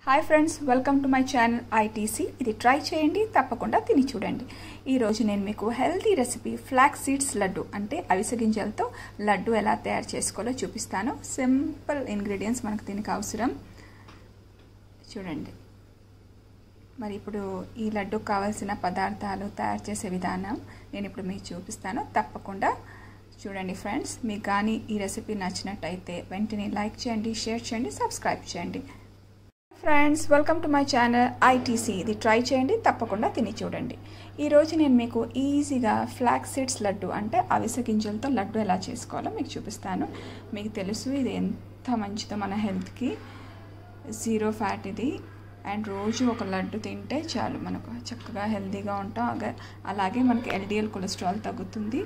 hi friends welcome to my channel ITC ఇది try చేయండి తప్పకుండా తిని చూడండి ఈరోజు నేను మీకు healthy recipe flax seeds laddu అంటే అవిసె గింజలతో లడ్డు ఎలా తయారు చేసుకోవాలో చూపిస్తాను సింపుల్ ఇంగ్రీడియంట్స్ మనకు దీనికి అవసరం చూడండి మరి ఇప్పుడు ఈ లడ్డుకు కావాల్సిన పదార్థాలు తయారు చేసే విధానం నేను ఇప్పుడు మీకు చూపిస్తాను తప్పకుండా చూడండి ఫ్రెండ్స్ మీకు కానీ ఈ రెసిపీ నచ్చినట్టయితే వెంటనే లైక్ చేయండి షేర్ చేయండి సబ్స్క్రైబ్ చేయండి friends welcome to my channel ITC ఇది ట్రై చేయండి తప్పకుండా తిని చూడండి ఈరోజు నేను మీకు ఈజీగా ఫ్లాక్ సీడ్స్ లడ్డు అంటే అవిసె గింజలతో లడ్డు ఎలా చేసుకోవాలో మీకు చూపిస్తాను మీకు తెలుసు ఇది ఎంత మంచిదో మన హెల్త్కి జీరో ఫ్యాట్ ఇది అండ్ రోజు ఒక లడ్డు తింటే చాలు మనకు చక్కగా హెల్తీగా ఉంటాం అలాగే మనకి ఎల్డిఎల్ కొలెస్ట్రాల్ తగ్గుతుంది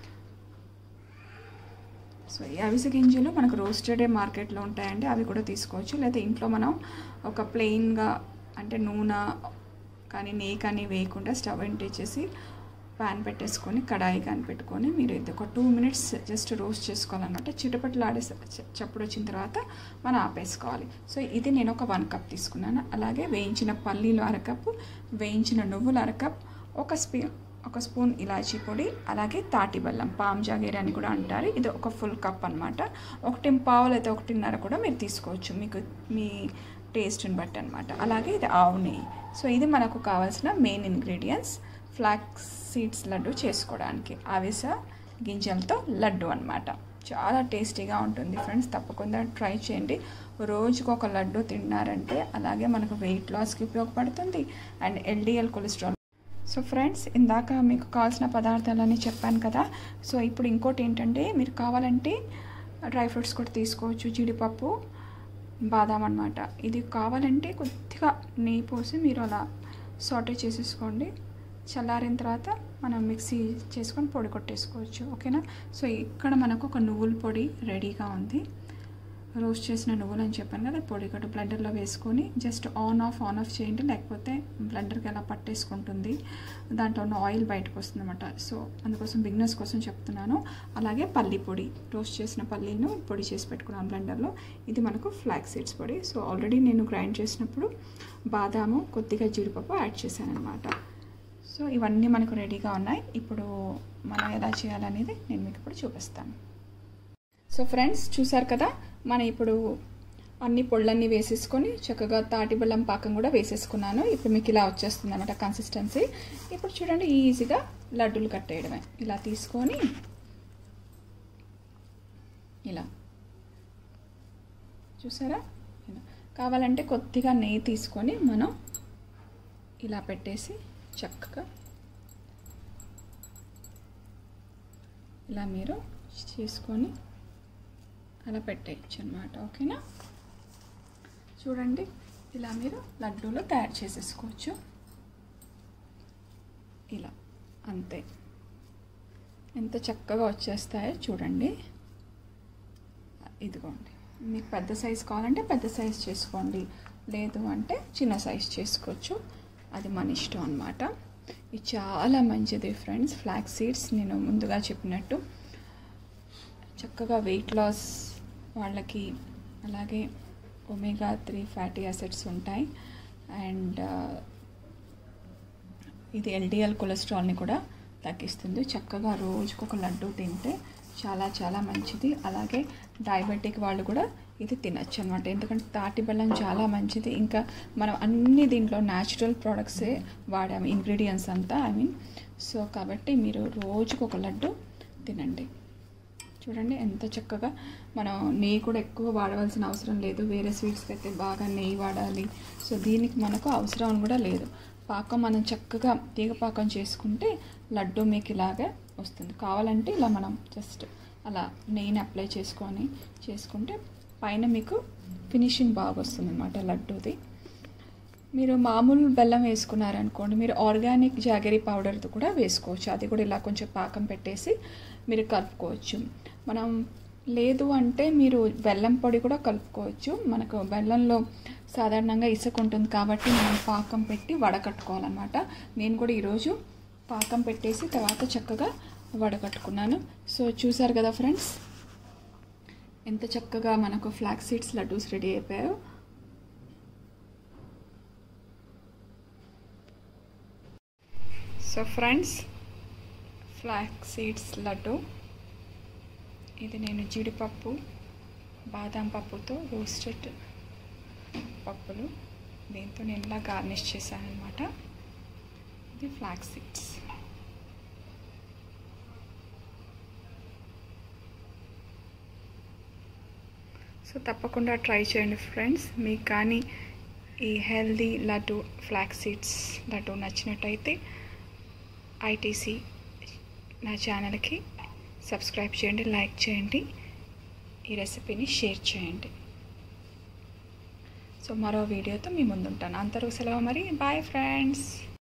సో ఈ అవిసె గింజలు మనకు రోస్టెడే మార్కెట్లో ఉంటాయండి అవి కూడా తీసుకోవచ్చు లేదా ఇంట్లో మనం ఒక ప్లెయిన్గా అంటే నూనె కానీ నెయ్యి కానీ వేయకుండా స్టవ్ చేసి ప్యాన్ పెట్టేసుకొని కడాయి కానీ పెట్టుకొని మీరు ఇది ఒక టూ మినిట్స్ జస్ట్ రోస్ట్ చేసుకోవాలన్నమాట చిటపట్లు ఆడే చప్పుడు వచ్చిన తర్వాత మనం ఆపేసుకోవాలి సో ఇది నేను ఒక వన్ కప్ తీసుకున్నాను అలాగే వేయించిన పల్లీలు అరకప్పు వేయించిన నువ్వులు అరకప్ ఒక స్పీ ఒక స్పూన్ ఇలాచీ పొడి అలాగే తాటి బెల్లం పామ్ జాగీర్ అని కూడా అంటారు ఇది ఒక ఫుల్ కప్ అనమాట ఒకటి పావులు అయితే ఒకటిన్నర కూడా మీరు తీసుకోవచ్చు మీకు మీ టేస్ట్ని బట్టి అనమాట అలాగే ఇది ఆవు నెయ్యి సో ఇది మనకు కావాల్సిన main ingredients flax seeds laddu చేసుకోవడానికి అవిస గింజలతో లడ్డు అనమాట చాలా టేస్టీగా ఉంటుంది ఫ్రెండ్స్ తప్పకుండా ట్రై చేయండి రోజుకు ఒక లడ్డు తిన్నారంటే అలాగే మనకు వెయిట్ లాస్కి ఉపయోగపడుతుంది and LDL cholesterol so friends ఇందాక మీకు కావాల్సిన పదార్థాలని చెప్పాను కదా సో ఇప్పుడు ఇంకోటి ఏంటంటే మీరు కావాలంటే డ్రై ఫ్రూట్స్ కూడా తీసుకోవచ్చు జీడిపప్పు బాదాం అనమాట ఇది కావాలంటే కొద్దిగా నెయ్యి పోసి మీరు అలా సాటే చేసేసుకోండి చల్లారిన తర్వాత మనం మిక్సీ చేసుకొని పొడి కొట్టేసుకోవచ్చు ఓకేనా సో ఇక్కడ మనకు ఒక నువ్వుల పొడి రెడీగా ఉంది రోస్ట్ చేసిన నువ్వులు అని చెప్పాను కదా పొడి కొట్టు బ్లెండర్లో వేసుకొని just on off on off చేయండి లేకపోతే బ్లెండర్కి ఎలా పట్టేసుకుంటుంది దాంట్లో ఉన్న ఆయిల్ బయటకు వస్తుంది అనమాట సో అందుకోసం బిగినర్స్ కోసం చెప్తున్నాను అలాగే పల్లి పొడి రోస్ట్ చేసిన పల్లీను పొడి చేసి పెట్టుకున్నాను బ్లెండర్లో ఇది మనకు ఫ్లాక్ సీడ్స్ పొడి సో ఆల్రెడీ నేను గ్రైండ్ చేసినప్పుడు బాదాము కొద్దిగా జీడిపప్పు యాడ్ చేశాను అనమాట సో ఇవన్నీ మనకు రెడీగా ఉన్నాయి ఇప్పుడు మనం ఎలా చేయాలనేది నేను మీకు ఇప్పుడు చూపిస్తాను సో ఫ్రెండ్స్ చూసారు కదా మనం ఇప్పుడు అన్ని పొళ్ళన్నీ వేసేసుకొని చక్కగా తాటి బెల్లం పాకం కూడా వేసేసుకున్నాను ఇప్పుడు మీకు ఇలా వచ్చేస్తుంది అనమాట కన్సిస్టెన్సీ ఇప్పుడు చూడండి ఈజీగా లడ్డూలు కట్టేయడమే ఇలా తీసుకొని ఇలా చూసారా కావాలంటే కొద్దిగా నెయ్యి తీసుకొని మనం ఇలా పెట్టేసి చక్కగా ఇలా మీరు చేసుకొని అలా పెట్టేయచ్చు అనమాట ఓకేనా చూడండి ఇలా మీరు లడ్డూలు తయారు చేసేసుకోవచ్చు ఇలా అంతే ఎంత చక్కగా వచ్చేస్తాయో చూడండి ఇదిగోండి మీకు పెద్ద సైజ్ కావాలంటే పెద్ద సైజ్ చేసుకోండి లేదు అంటే చిన్న సైజ్ చేసుకోవచ్చు అది మన ఇష్టం అనమాట ఇది చాలా మంచిది ఫ్రెండ్స్ ఫ్లాక్ సీడ్స్ నేను ముందుగా చెప్పినట్టు చక్కగా వెయిట్ లాస్ వాళ్ళకి అలాగే ఒమేగా త్రీ ఫ్యాటీ యాసిడ్స్ ఉంటాయి అండ్ ఇది ఎల్డిఎల్ కొలెస్ట్రాల్ని కూడా తగ్గిస్తుంది చక్కగా రోజుకు ఒక లడ్డు తింటే చాలా చాలా మంచిది అలాగే డయాబెటిక్ వాళ్ళు కూడా ఇది తినచ్చు అనమాట ఎందుకంటే తాటి బెల్లం చాలా మంచిది ఇంకా మనం అన్ని దీంట్లో న్యాచురల్ ప్రోడక్ట్సే వాడాము ఇంగ్రీడియంట్స్ అంతా ఐ మీన్ సో కాబట్టి మీరు రోజుకు ఒక లడ్డు తినండి చూడండి ఎంత చక్కగా మనం నెయ్యి కూడా ఎక్కువ వాడవలసిన అవసరం లేదు వేరే స్వీట్స్కి అయితే బాగా నెయ్యి వాడాలి సో దీనికి మనకు అవసరం కూడా లేదు పాకం మనం చక్కగా తీగ పాకం చేసుకుంటే లడ్డు మీకు ఇలాగే వస్తుంది కావాలంటే ఇలా మనం జస్ట్ అలా నెయ్యిని అప్లై చేసుకొని చేసుకుంటే పైన మీకు ఫినిషింగ్ బాగా వస్తుంది అనమాట లడ్డూది మీరు మామూలు బెల్లం వేసుకున్నారనుకోండి మీరు ఆర్గానిక్ జాగరీ పౌడర్తో కూడా వేసుకోవచ్చు అది కూడా ఇలా కొంచెం పాకం పెట్టేసి మీరు కలుపుకోవచ్చు మనం లేదు అంటే మీరు బెల్లం పొడి కూడా కలుపుకోవచ్చు మనకు బెల్లంలో సాధారణంగా ఇసుక ఉంటుంది కాబట్టి మనం పాకం పెట్టి వడకట్టుకోవాలన్నమాట నేను కూడా ఈరోజు పాకం పెట్టేసి తర్వాత చక్కగా వడకట్టుకున్నాను సో చూసారు కదా ఫ్రెండ్స్ ఎంత చక్కగా మనకు ఫ్లాక్ సీడ్స్ లడ్డూస్ రెడీ అయిపోయాయో so friends flax seeds laddu ఇది నేను జీడిపప్పు బాదం పప్పుతో రోస్టెడ్ పప్పులు దీంతో నేను ఇలా గార్నిష్ చేశాను అనమాట ఇది ఫ్లాక్ సీడ్స్ సో తప్పకుండా ట్రై చేయండి ఫ్రెండ్స్ మీకు కానీ ఈ healthy laddu flax seeds laddu నచ్చినట్టయితే ఐటీసీ నా ఛానల్కి సబ్స్క్రైబ్ చేయండి లైక్ చేయండి ఈ రెసిపీని షేర్ చేయండి సో మరో వీడియోతో మీ ముందుంటాను అంతరు సెలవు మరి బాయ్ ఫ్రెండ్స్